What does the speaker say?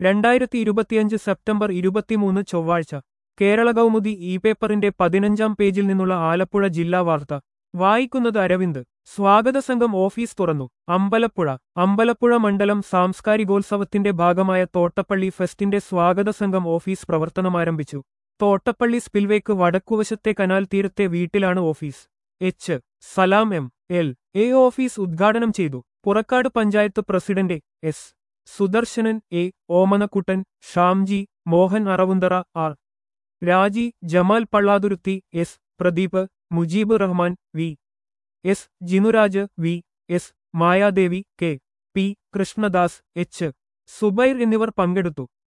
രണ്ടായിരത്തി ഇരുപത്തിയഞ്ച് സെപ്റ്റംബർ ഇരുപത്തിമൂന്ന് ചൊവ്വാഴ്ച കേരള കൗമുദി ഇ പേപ്പറിന്റെ പതിനഞ്ചാം പേജിൽ നിന്നുള്ള ആലപ്പുഴ ജില്ലാ വാർത്ത വായിക്കുന്നത് അരവിന്ദ് സ്വാഗത സംഘം ഓഫീസ് തുറന്നു അമ്പലപ്പുഴ അമ്പലപ്പുഴ മണ്ഡലം സാംസ്കാരികോത്സവത്തിന്റെ ഭാഗമായ തോട്ടപ്പള്ളി ഫെസ്റ്റിന്റെ സ്വാഗത സംഘം ഓഫീസ് പ്രവർത്തനമാരംഭിച്ചു തോട്ടപ്പള്ളി സ്പിൽവേക്ക് വടക്കുവശത്തെ കനാൽ തീരത്തെ വീട്ടിലാണ് office H Salam M L A office ഉദ്ഘാടനം ചെയ്തു Purakkad panchayat president S Sudarsanan A Omanakuttan Shamji Mohan Aravunthara R Raji Jamal Pallathuruthy S Pradeep Mujeeb Rahman V S Jinuraj V S Mayadevi K P Krishnadas H Zubair എന്നിവർ പങ്കെടുത്തു